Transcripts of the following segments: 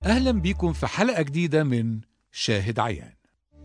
أهلا بيكم في حلقة جديدة من شاهد عيان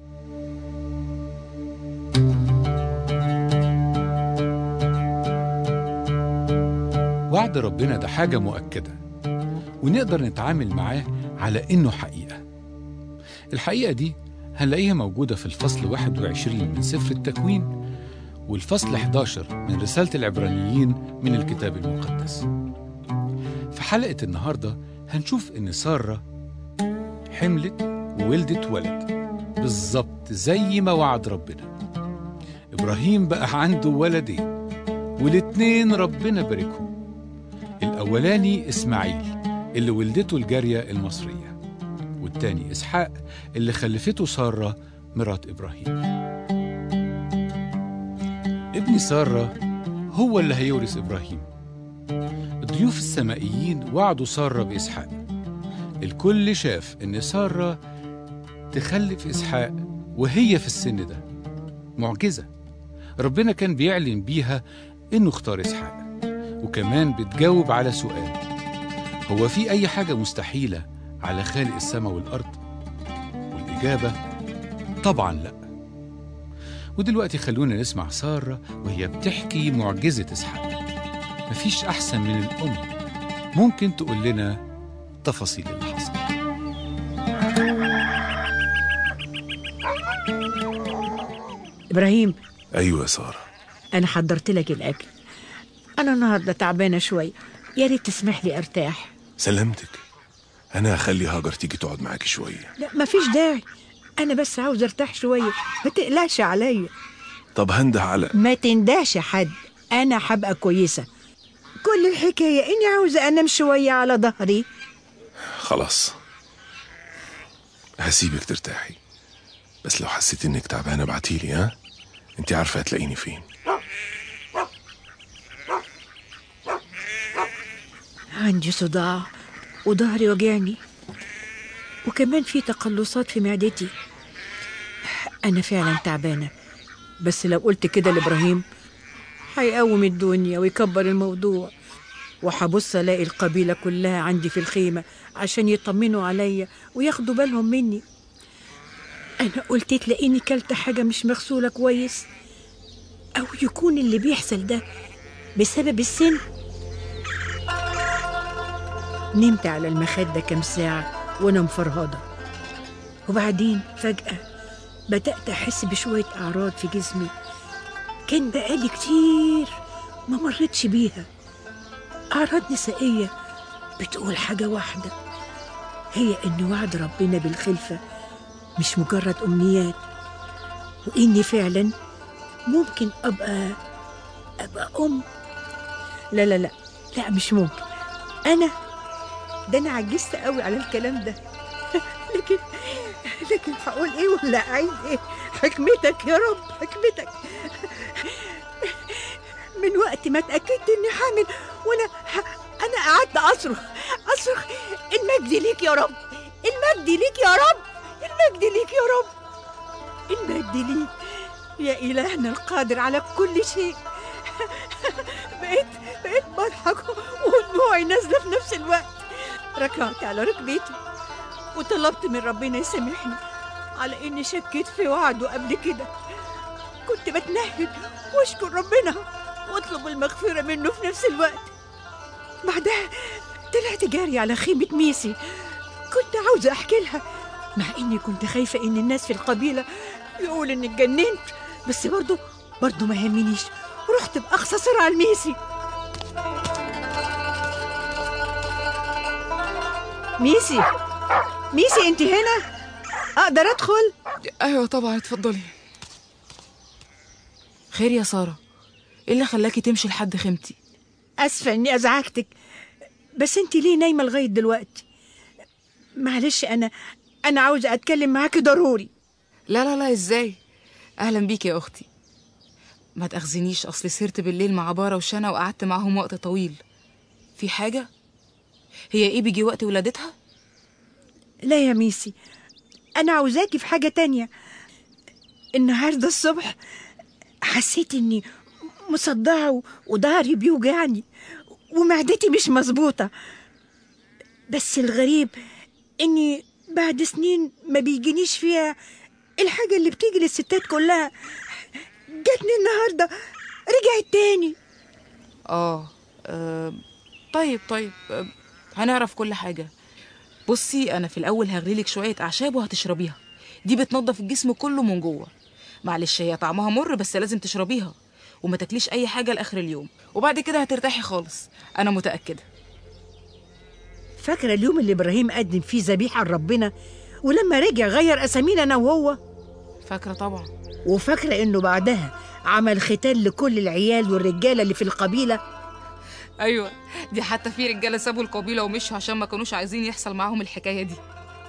وعد ربنا ده حاجة مؤكدة ونقدر نتعامل معاه على إنه حقيقة الحقيقة دي هنلاقيها موجودة في الفصل 21 من سفر التكوين والفصل 11 من رسالة العبرانيين من الكتاب المقدس في حلقة النهاردة هنشوف إن سارة حملت وولدت ولد بالظبط زي ما وعد ربنا إبراهيم بقى عنده ولدين والاتنين ربنا باركهم الأولاني إسماعيل اللي ولدته الجارية المصرية والتاني إسحاق اللي خلفته سارة مرات إبراهيم ابن سارة هو اللي هيورث إبراهيم الضيوف السمائيين وعدوا سارة بإسحاق الكل شاف إن سارة تخلف إسحاق وهي في السن ده معجزة ربنا كان بيعلن بيها إنه اختار إسحاق وكمان بتجاوب على سؤال هو في أي حاجة مستحيلة على خالق السماء والأرض؟ والإجابة طبعا لأ ودلوقتي خلونا نسمع سارة وهي بتحكي معجزة إسحاق مفيش أحسن من الأم ممكن تقول لنا تفاصيل اللي حصل إبراهيم ايوه يا ساره أنا حضرت لك الأكل أنا النهاردة تعبانة شوي يا ريت تسمح لي أرتاح سلامتك انا هخلي هاجر تيجي تقعد معاكي شويه لا مفيش داعي أنا بس عاوز أرتاح شوية ما تقلقش عليا طب هنده على ما تندهش حد أنا هبقى كويسة كل الحكاية إني عاوزة أنام شوية على ظهري خلاص هسيبك ترتاحي بس لو حسيت انك تعبانه ابعتيلي ها انت عارفه هتلاقيني فين عندي صداع وظهري وجعني وكمان في تقلصات في معدتي أنا فعلا تعبانة بس لو قلت كده لإبراهيم هيقوم الدنيا ويكبر الموضوع وهبص ألاقي القبيلة كلها عندي في الخيمة عشان يطمنوا عليا وياخدوا بالهم مني أنا قلت تلاقيني كلت حاجة مش مغسولة كويس أو يكون اللي بيحصل ده بسبب السن نمت على المخدة كام ساعة وأنا مفرهدة وبعدين فجأة بدأت أحس بشوية أعراض في جسمي كان بقالي كتير ما مرتش بيها أعراض نسائية بتقول حاجة واحدة هي إن وعد ربنا بالخلفة مش مجرد أمنيات وإني فعلا ممكن أبقى أبقى أم لا لا لا لا مش ممكن أنا ده أنا عجزت قوي على الكلام ده لكن لكن هقول إيه ولا عايز إيه حكمتك يا رب حكمتك من وقت ما اتأكدت إني حامل وأنا أنا قعدت أصرخ أصرخ المجد ليك يا رب المجد ليك يا رب المجد ليك يا رب المجد ليك يا إلهنا القادر على كل شيء بقيت بقيت بضحك ودموعي نازلة في نفس الوقت ركعت على ركبتي وطلبت من ربنا يسامحني على إني شكيت في وعده قبل كده كنت بتنهد واشكر ربنا واطلب المغفرة منه في نفس الوقت بعدها طلعت جاري على خيمة ميسي كنت عاوزة أحكي لها مع إني كنت خايفة إن الناس في القبيلة يقول إني اتجننت بس برضه برضه ما يهمنيش رحت بأقصى سرعة لميسي ميسي ميسي أنت هنا؟ أقدر أدخل؟ ايوه طبعا اتفضلي خير يا ساره ايه اللي خلاكي تمشي لحد خيمتي أسفة إني أزعجتك بس أنت ليه نايمة لغاية دلوقتي؟ معلش أنا أنا عاوزة أتكلم معاكي ضروري لا لا لا ازاي اهلا بيكي يا اختي ما تاخذنيش اصل سهرت بالليل مع بارا وشنا وقعدت معاهم وقت طويل في حاجه هي ايه بيجي وقت ولادتها لا يا ميسي أنا عاوزاكي في حاجة تانية النهاردة الصبح حسيت إني مصدعة و- وضهري بيوجعني ومعدتي مش مظبوطة بس الغريب إني بعد سنين ما بيجينيش فيها الحاجة اللي بتيجي للستات كلها جاتني النهاردة رجعت تاني اه آه، طيب طيب آه، هنعرف كل حاجة بصي أنا في الأول هغليلك شوية أعشاب وهتشربيها دي بتنضف الجسم كله من جوه معلش هي طعمها مر بس لازم تشربيها وما تاكليش أي حاجة لآخر اليوم وبعد كده هترتاحي خالص أنا متأكدة فاكرة اليوم اللي إبراهيم قدم فيه ذبيحة لربنا ولما رجع غير أسامينا أنا وهو فاكرة طبعا وفاكرة إنه بعدها عمل ختان لكل العيال والرجالة اللي في القبيلة أيوة دي حتى في رجالة سابوا القبيلة ومشوا عشان ما كانوش عايزين يحصل معاهم الحكاية دي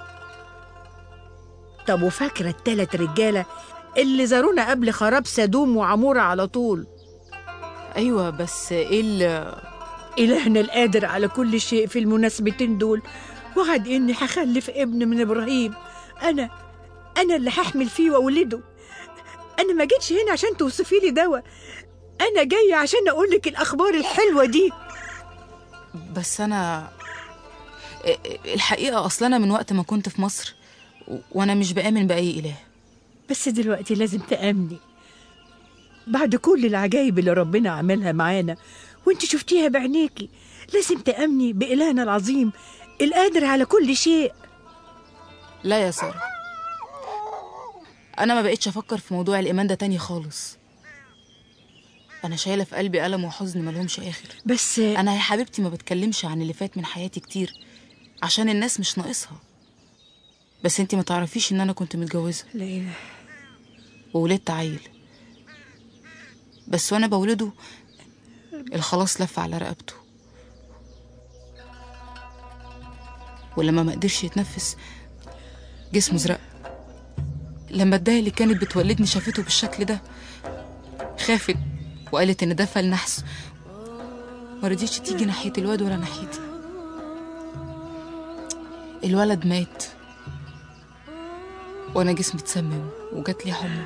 طب وفاكرة التلات رجالة اللي زارونا قبل خراب سدوم وعمورة على طول أيوة بس إيه ال- إلهنا القادر على كل شيء في المناسبتين دول وعد إني هخلف ابن من إبراهيم أنا أنا اللي هحمل فيه وأولده أنا ما جيتش هنا عشان توصفي لي دواء أنا جاية عشان أقول لك الأخبار الحلوة دي بس أنا الحقيقة أصلا أنا من وقت ما كنت في مصر و- وأنا مش بآمن بأي إله بس دلوقتي لازم تأمني بعد كل العجايب اللي ربنا عملها معانا وانت شفتيها بعينيكي لازم تأمني بإلهنا العظيم القادر على كل شيء لا يا سارة أنا ما بقتش أفكر في موضوع الإيمان ده تاني خالص أنا شايلة في قلبي ألم وحزن ملهمش آخر بس أنا يا حبيبتي ما بتكلمش عن اللي فات من حياتي كتير عشان الناس مش ناقصها بس انتي ما تعرفيش ان انا كنت متجوزة لا إله وولدت عيل بس وانا بولده الخلاص لف على رقبته ولما ما قدرش يتنفس جسمه زرق لما الداية اللي كانت بتولدني شافته بالشكل ده خافت وقالت ان ده فل نحس ما رضيتش تيجي ناحية الواد ولا ناحيتي الولد مات وانا جسمي اتسمم وجات لي حمى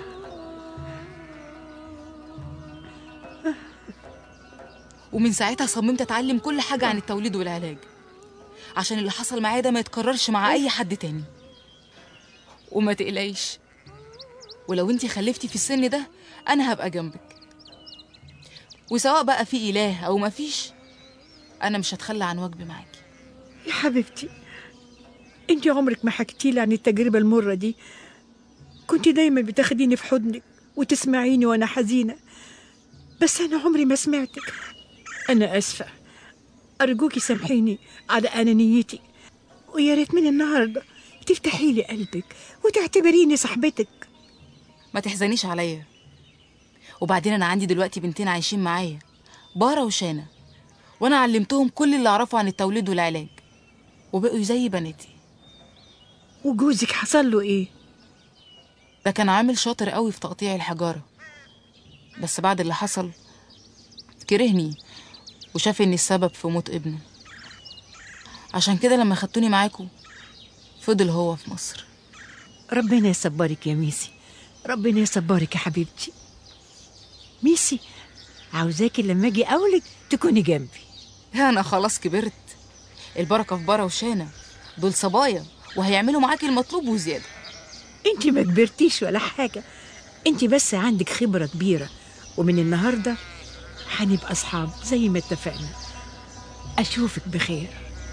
ومن ساعتها صممت اتعلم كل حاجه عن التوليد والعلاج عشان اللي حصل معايا ده ما يتكررش مع اي حد تاني وما تقلقيش ولو انتي خلفتي في السن ده انا هبقى جنبك وسواء بقى في اله او ما فيش انا مش هتخلى عن واجبي معاكي يا حبيبتي انت عمرك ما حكيتي لي عن التجربة المرة دي كنت دايما بتاخديني في حضنك وتسمعيني وانا حزينة بس انا عمري ما سمعتك انا اسفة ارجوكي سامحيني على انانيتي ويا ريت من النهارده تفتحي لي قلبك وتعتبريني صاحبتك ما تحزنيش عليا وبعدين انا عندي دلوقتي بنتين عايشين معايا بارة وشانا وانا علمتهم كل اللي اعرفه عن التوليد والعلاج وبقوا زي بناتي وجوزك حصل له ايه ده كان عامل شاطر قوي في تقطيع الحجارة بس بعد اللي حصل كرهني وشاف اني السبب في موت ابنه عشان كده لما خدتوني معاكم فضل هو في مصر ربنا يصبرك يا ميسي ربنا يصبرك يا حبيبتي ميسي عاوزاكي لما اجي اقولك تكوني جنبي انا خلاص كبرت البركة في بارة وشانا دول صبايا وهيعملوا معاكي المطلوب وزيادة انت ما كبرتيش ولا حاجة انت بس عندك خبرة كبيرة ومن النهاردة هنبقى أصحاب زي ما اتفقنا أشوفك بخير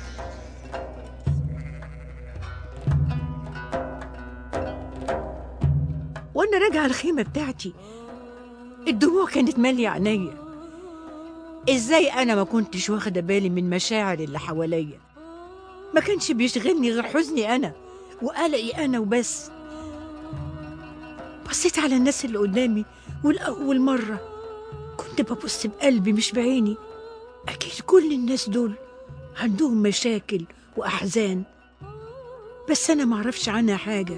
وأنا راجعة الخيمة بتاعتي الدموع كانت مالية عينيا ازاي أنا ما كنتش واخدة بالي من مشاعر اللي حواليا ما كانش بيشغلني غير حزني أنا وقلقي أنا وبس بصيت على الناس اللي قدامي والأول مرة كنت ببص بقلبي مش بعيني أكيد كل الناس دول عندهم مشاكل وأحزان بس أنا معرفش عنها حاجة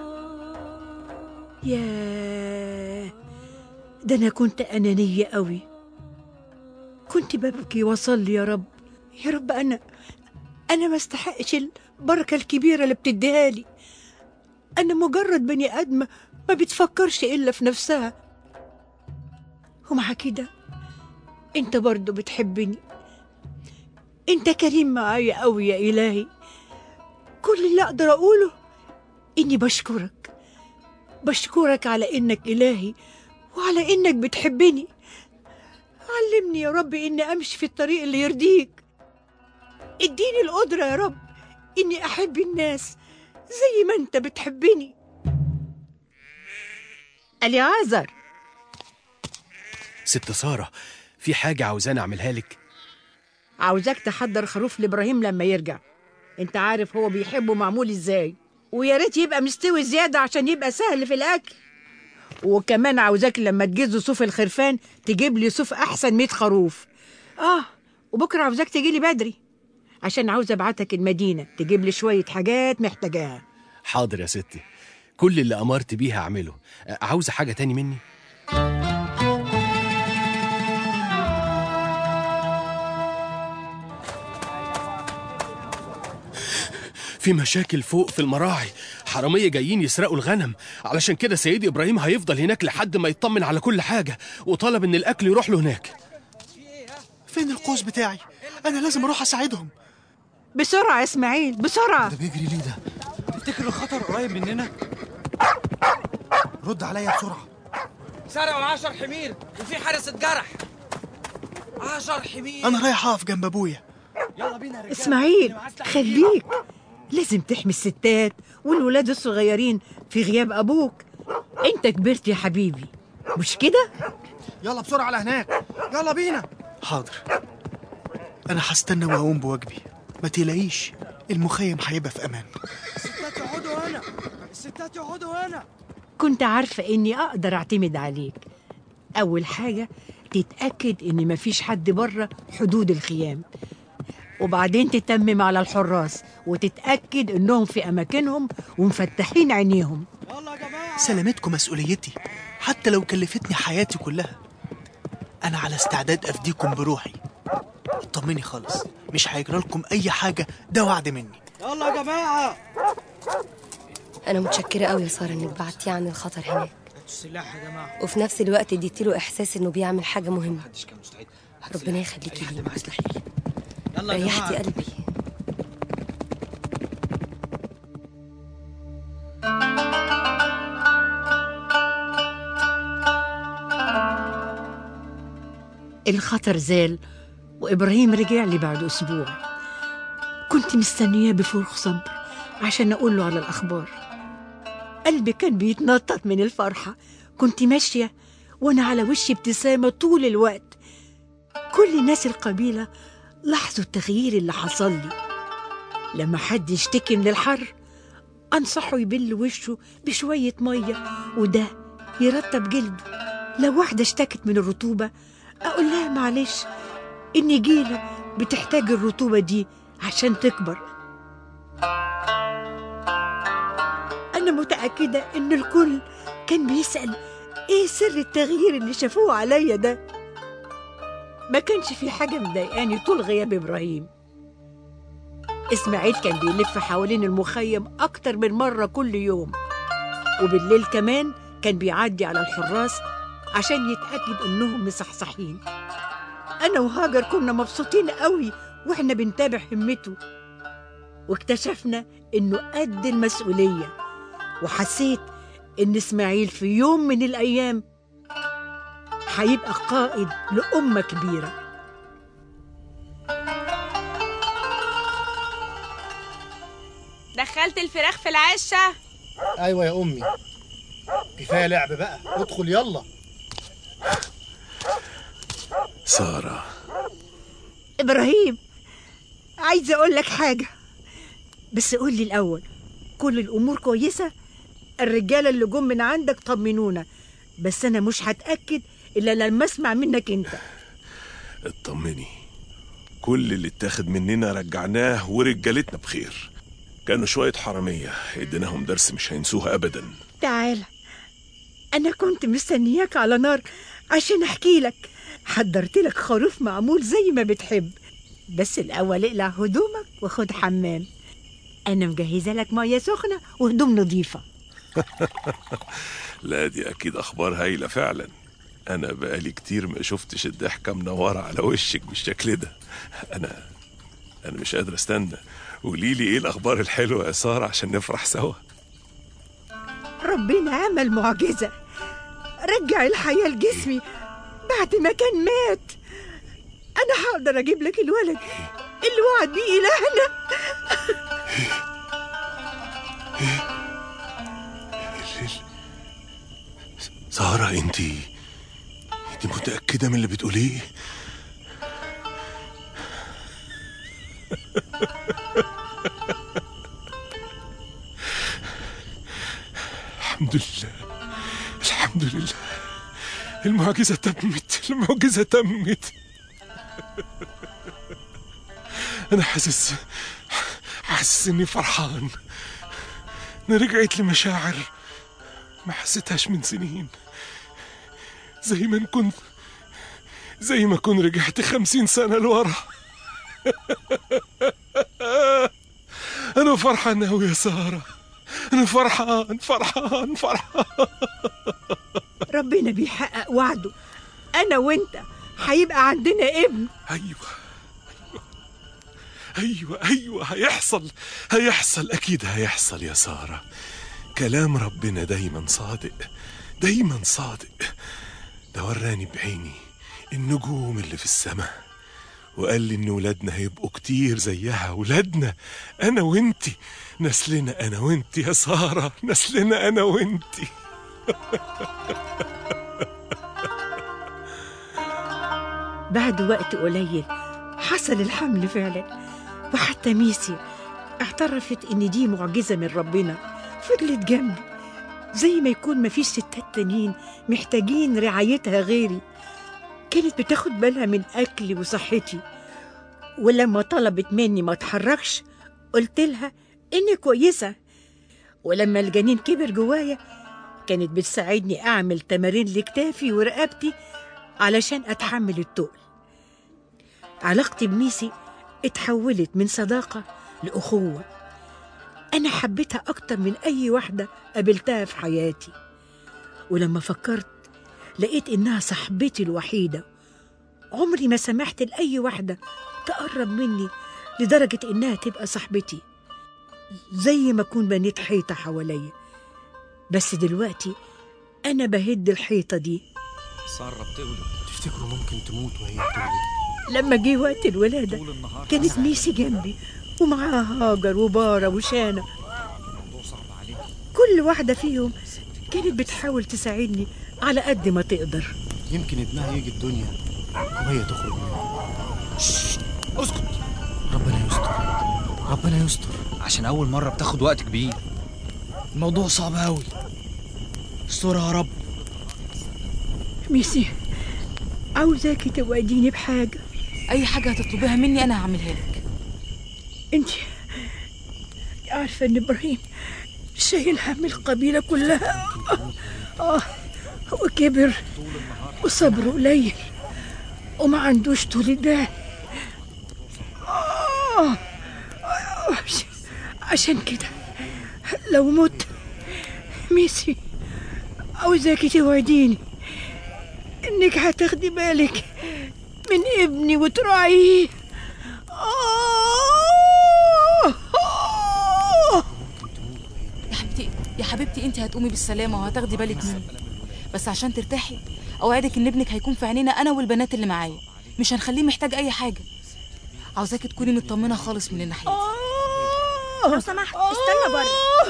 ياه ده أنا كنت أنانية قوي كنت ببكي وأصلي يا رب يا رب أنا أنا ما استحقش البركة الكبيرة اللي بتديها لي أنا مجرد بني آدمة ما بتفكرش إلا في نفسها ومع كده أنت برضو بتحبني أنت كريم معايا أوي يا إلهي كل اللي أقدر أقوله إني بشكرك بشكرك على إنك إلهي وعلى إنك بتحبني علمني يا رب إني أمشي في الطريق اللي يرضيك اديني القدرة يا رب إني أحب الناس زي ما أنت بتحبني اليعازر ست سارة في حاجة عاوزاني أعملها لك عاوزاك تحضر خروف لابراهيم لما يرجع انت عارف هو بيحبه معمول ازاي ويا ريت يبقى مستوي زياده عشان يبقى سهل في الاكل وكمان عاوزاك لما تجز صوف الخرفان تجيب لي صوف احسن 100 خروف اه وبكره عاوزاك تجي لي بدري عشان عاوز ابعتك المدينه تجيب لي شويه حاجات محتاجاها حاضر يا ستي كل اللي أمرت بيه هعمله عاوزة حاجة تاني مني في مشاكل فوق في المراعي حرامية جايين يسرقوا الغنم علشان كده سيدي إبراهيم هيفضل هناك لحد ما يطمن على كل حاجة وطلب إن الأكل يروح له هناك فين القوس بتاعي انا لازم اروح اساعدهم بسرعه يا اسماعيل بسرعه ده بيجري ليه ده تفتكر الخطر قريب مننا رد عليا بسرعه سرقوا عشر حمير وفي حارس اتجرح عشر حمير انا رايح اقف جنب ابويا يلا بينا يا رجاله اسماعيل خليك لازم تحمي الستات والولاد الصغيرين في غياب ابوك انت كبرت يا حبيبي مش كده يلا بسرعه على هناك يلا بينا حاضر انا هستنى واقوم بواجبي ما تلاقيش المخيم هيبقى في امان الستات يقعدوا هنا الستات يقعدوا هنا كنت عارفة إني أقدر أعتمد عليك أول حاجة تتأكد إن مفيش حد بره حدود الخيام وبعدين تتمم على الحراس وتتأكد إنهم في أماكنهم ومفتحين عينيهم يلا يا جماعه سلامتكم مسؤوليتي حتى لو كلفتني حياتي كلها انا على استعداد افديكم بروحي اطمني خالص مش هيجرى لكم اي حاجه ده وعد مني يلا يا جماعه أنا متشكرة قوي يا سارة إنك بعتيه عن الخطر هناك السلاح يا جماعه وفي نفس الوقت اديتيله إحساس إنه بيعمل حاجة مهمة محدش كان مستعد ربنا يخليكي لي مستحيل يلا يا ريحتي جماعه قلبي الخطر زال وإبراهيم رجع لي بعد أسبوع كنت مستنياه بفرغ صبر عشان أقول له على الأخبار قلبي كان بيتنطط من الفرحة كنت ماشية وأنا على وشي ابتسامة طول الوقت كل ناس القبيلة لاحظوا التغيير اللي حصل لي لما حد يشتكي من الحر أنصحه يبل وشه بشوية مية وده يرطب جلده لو واحدة اشتكت من الرطوبة أقول لها معلش النجيلة بتحتاج الرطوبة دي عشان تكبر أنا متأكدة إن الكل كان بيسأل إيه سر التغيير اللي شافوه عليا ده ما كانش في حاجة مضايقاني طول غياب إبراهيم إسماعيل كان بيلف حوالين المخيم أكتر من مرة كل يوم وبالليل كمان كان بيعدي على الحراس عشان يتأكد إنهم مصحصحين أنا وهاجر كنا مبسوطين قوي وإحنا بنتابع همته واكتشفنا إنه قد المسؤولية وحسيت إن إسماعيل في يوم من الأيام هيبقى قائد لأمة كبيرة دخلت الفراخ في العشة ايوه يا امي كفايه لعب بقى ادخل يلا سارة إبراهيم عايزة أقول لك حاجة بس قول لي الأول كل الأمور كويسة الرجالة اللي جم من عندك طمنونا بس أنا مش هتأكد إلا لما أسمع منك أنت اطمني كل اللي اتاخد مننا رجعناه ورجالتنا بخير كانوا شوية حرامية اديناهم درس مش هينسوه أبدا تعال أنا كنت مستنياك على نار عشان أحكي لك حضرت لك خروف معمول زي ما بتحب بس الأول اقلع هدومك وخد حمام أنا مجهزة لك مية سخنة وهدوم نظيفة لا دي أكيد أخبار هايلة فعلا أنا بقالي كتير ما شفتش الضحكة منورة على وشك بالشكل ده أنا أنا مش قادر أستنى قولي لي ايه الاخبار الحلوه يا ساره عشان نفرح سوا ربنا عمل معجزة رجع الحياة لجسمي بعد ما كان مات أنا هقدر أجيب لك الولد اللي وعد بيه إلهنا ساره انت انت متاكده من اللي بتقوليه الحمد لله الحمد لله المعجزة تمت المعجزة تمت أنا حاسس حاسس إني فرحان أنا رجعت لمشاعر ما حسيتهاش من سنين زي ما نكون زي ما كنت رجعت خمسين سنة لورا أنا فرحان أوي يا سارة أنا فرحان فرحان فرحان ربنا بيحقق وعده أنا وأنت هيبقى عندنا ابن أيوة أيوة أيوة هيحصل هيحصل أكيد هيحصل يا سارة كلام ربنا دايما صادق دايما صادق ده وراني بعيني النجوم اللي في السماء وقال لي ان ولادنا هيبقوا كتير زيها ولادنا انا وانتي نسلنا انا وانتي يا ساره نسلنا انا وانتي بعد وقت قليل حصل الحمل فعلا وحتى ميسي اعترفت ان دي معجزة من ربنا فضلت جنبي زي ما يكون مفيش ستات تانيين محتاجين رعايتها غيري كانت بتاخد بالها من أكلي وصحتي ولما طلبت مني ما اتحركش قلت لها إني كويسة ولما الجنين كبر جوايا كانت بتساعدني أعمل تمارين لكتافي ورقبتي علشان أتحمل التقل علاقتي بميسي اتحولت من صداقة لأخوة أنا حبيتها أكتر من أي واحدة قابلتها في حياتي ولما فكرت لقيت إنها صاحبتي الوحيدة عمري ما سمحت لأي واحدة تقرب مني لدرجة إنها تبقى صاحبتي زي ما أكون بنيت حيطة حواليا بس دلوقتي أنا بهد الحيطة دي سارة بتولد تفتكروا ممكن تموت وهي بتولد لما جه وقت الولادة طول النهار كانت ميسي جنبي ومعاها هاجر وبارة وشانة الموضوع صعب عليك كل واحدة فيهم كانت بتحاول تساعدني على قد ما تقدر يمكن ابنها يجي الدنيا وهي تخرج منها اسكت ربنا يستر ربنا يستر عشان أول مرة بتاخد وقت كبير الموضوع صعب أوي استرها يا رب ميسي عاوزاكي توعديني بحاجة اي حاجه هتطلبيها مني انا هعملها لك انت عارفة ان ابراهيم شايل هم القبيلة كلها اه هو كبر وصبره قليل وما عندوش طول بال آه عش- عشان كده لو مت ميسي عاوزاكي توعديني انك هتاخدي بالك من ابني وتراعيه آه آه يا حبيبتي يا حبيبتي انت هتقومي بالسلامه وهتاخدي بالك مني بس عشان ترتاحي اوعدك ان ابنك هيكون في عينينا انا والبنات اللي معايا مش هنخليه محتاج اي حاجه عاوزاكي تكوني مطمنه خالص من الناحيه دي لو سمحت استنى بره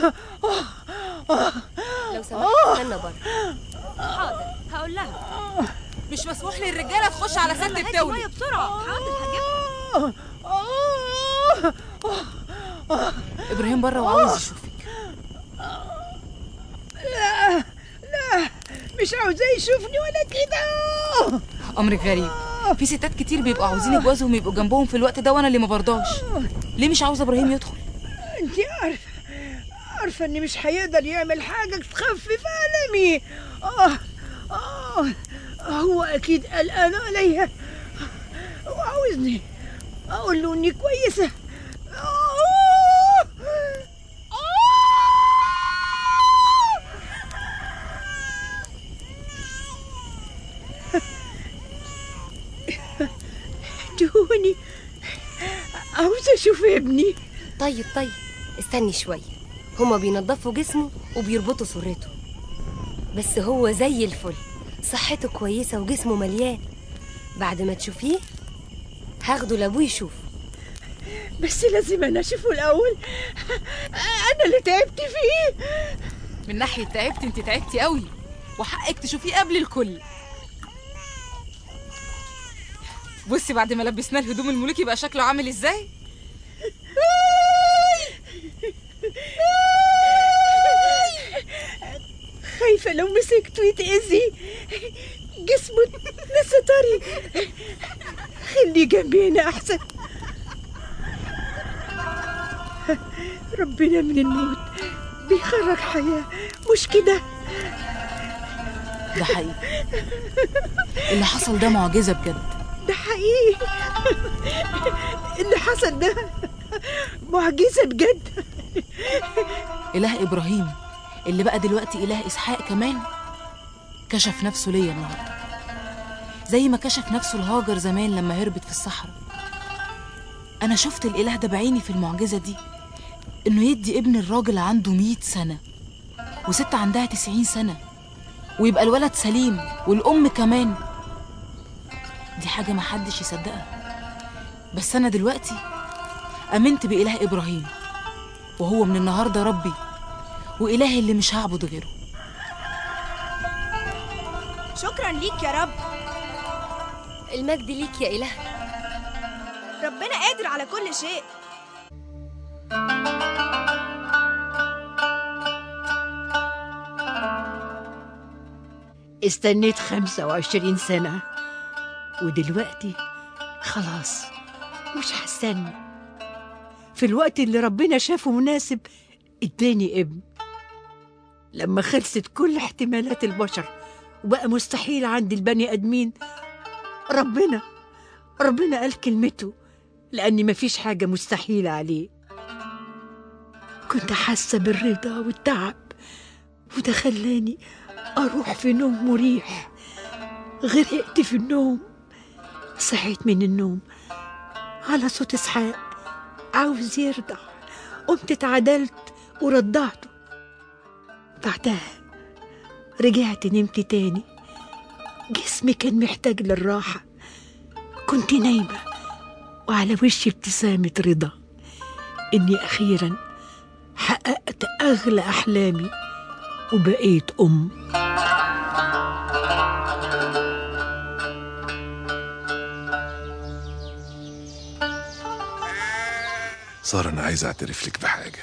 لو سمحت استنى بره حاضر هقول لها مش مسموح للرجاله تخش على ست بتولد بسرعة حاضر هجيبها ابراهيم بره وعاوز يشوفك لا لا مش عاوزاه يشوفني ولا كده امرك غريب في ستات كتير بيبقوا عاوزين جوازهم يبقوا جنبهم في الوقت ده وانا اللي ما برضاش ليه مش عاوزه ابراهيم يدخل انت عارفه عارفه ان مش هيقدر يعمل حاجه تخفف المي اه اه هو اكيد قلقان عليا وعاوزني اقول له اني كويسه آه. دوني عاوزة أشوف ابني طيب طيب استني شوية هما بينضفوا جسمه وبيربطوا سرته بس هو زي الفل صحته كويسة وجسمه مليان بعد ما تشوفيه هاخده لابوه يشوف بس لازم انا اشوفه الاول انا اللي تعبت فيه من ناحية تعبت انت تعبتي قوي وحقك تشوفيه قبل الكل بصي بعد ما لبسناه الهدوم الملوكي بقى شكله عامل ازاي خايفة لو مسكته يتأذي جسمه لسه طري خليه جنبي هنا أحسن ربنا من الموت بيخرج حياة مش كده ده حقيقي اللي حصل ده معجزة بجد ده حقيقي اللي حصل ده معجزة بجد إله إبراهيم اللي بقى دلوقتي إله إسحاق كمان كشف نفسه ليا النهاردة زي ما كشف نفسه لهاجر زمان لما هربت في الصحراء أنا شفت الإله ده بعيني في المعجزة دي إنه يدي ابن الراجل عنده مئة سنة وست عندها تسعين سنة ويبقى الولد سليم والأم كمان دي حاجة محدش يصدقها بس أنا دلوقتي آمنت بإله إبراهيم وهو من النهاردة ربي وإلهي اللي مش هعبد غيره شكرا ليك يا رب المجد ليك يا إله ربنا قادر على كل شيء استنيت خمسة وعشرين سنة ودلوقتي خلاص مش هستنى في الوقت اللي ربنا شافه مناسب اداني ابن لما خلصت كل احتمالات البشر وبقى مستحيل عند البني ادمين ربنا ربنا قال كلمته لأن مفيش حاجة مستحيلة عليه كنت حاسة بالرضا والتعب وده خلاني أروح في نوم مريح غرقت في النوم صحيت من النوم على صوت إسحاق عاوز يرضع قمت اتعدلت ورضعته بعدها رجعت نمت تاني جسمي كان محتاج للراحة كنت نايمة وعلى وشي ابتسامة رضا إني أخيرا حققت أغلى أحلامي وبقيت أم سارة أنا عايز أعترف لك بحاجة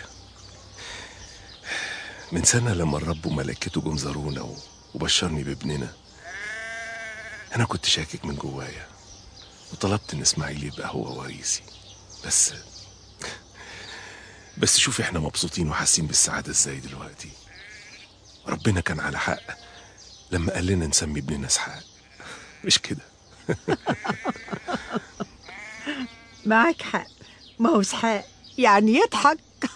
من سنة لما الرب وملائكته جم زارونا و- وبشرني بابننا أنا كنت شاكك من جوايا وطلبت إن إسماعيل يبقى هو وريثي بس بس شوف إحنا مبسوطين وحاسين بالسعادة إزاي دلوقتي ربنا كان على حق لما قال لنا نسمي ابننا إسحاق مش كده معاك حق ما هو إسحاق يعني يضحك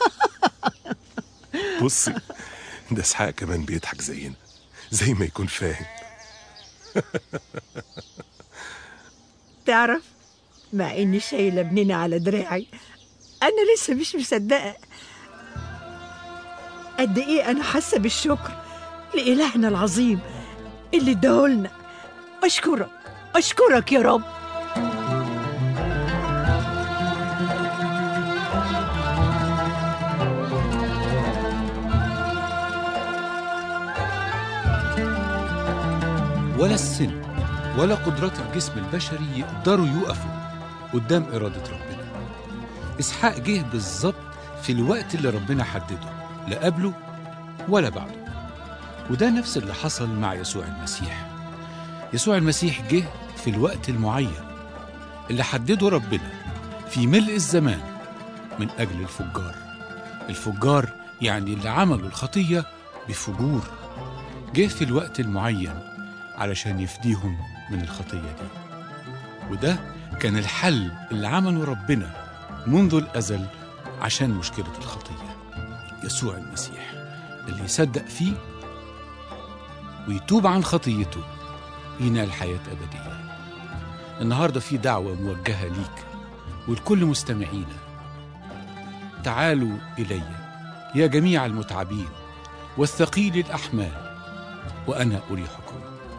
بصي ده إسحاق كمان بيضحك زينا زي ما يكون فاهم تعرف مع إني شايلة ابننا على دراعي أنا لسه مش مصدقة قد إيه أنا حاسة بالشكر لإلهنا العظيم اللي اداهولنا أشكرك أشكرك يا رب ولا السن ولا قدرات الجسم البشري يقدروا يقفوا قدام إرادة ربنا إسحاق جه بالظبط في الوقت اللي ربنا حدده لا قبله ولا بعده وده نفس اللي حصل مع يسوع المسيح يسوع المسيح جه في الوقت المعين اللي حدده ربنا في ملء الزمان من أجل الفجار الفجار يعني اللي عملوا الخطية بفجور جه في الوقت المعين علشان يفديهم من الخطية دي وده كان الحل اللي عمله ربنا منذ الأزل عشان مشكلة الخطية يسوع المسيح اللي يصدق فيه ويتوب عن خطيته ينال حياة أبدية النهاردة في دعوة موجهة ليك ولكل مستمعينا تعالوا الي يا جميع المتعبين والثقيل الاحمال وانا اريحكم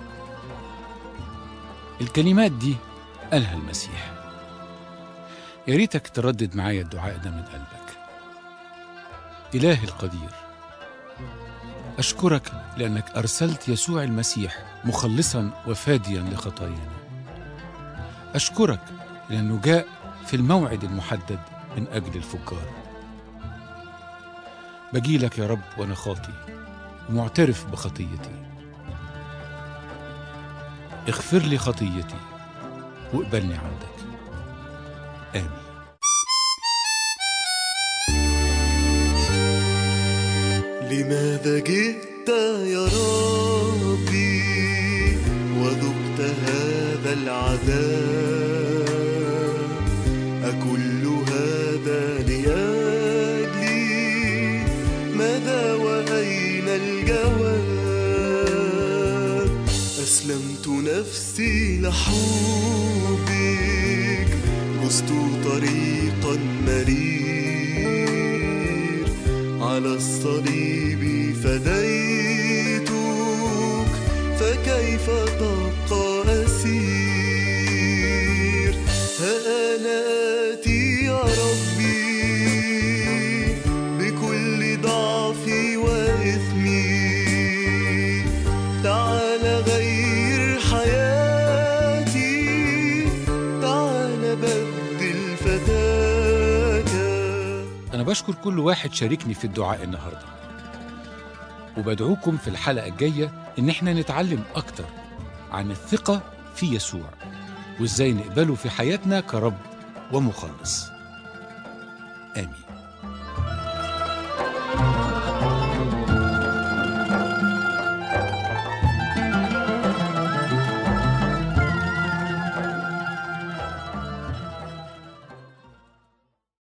الكلمات دي قالها المسيح يا ريتك تردد معايا الدعاء ده من قلبك إلهي القدير أشكرك لأنك أرسلت يسوع المسيح مخلصا وفاديا لخطايانا أشكرك لأنه جاء في الموعد المحدد من أجل الفجار بجيلك يا رب وأنا خاطي ومعترف بخطيتي اغفر لي خطيتي واقبلني عندك آمين لماذا جئت يا ربي وذقت هذا العذاب أكل هذا لأجلي ماذا وأين الجواب أسلمت نفسي لحبك جزت طريقا مرير على الصليب فديتك فكيف تبقى أسير ها أنا آتي يا ربي بكل ضعفي وإثمي تعال غير حياتي تعال بدل فتاك أنا بشكر كل واحد شاركني في الدعاء النهاردة وبدعوكم في الحلقة الجاية إن إحنا نتعلم أكتر عن الثقة في يسوع وإزاي نقبله في حياتنا كرب ومخلص آمين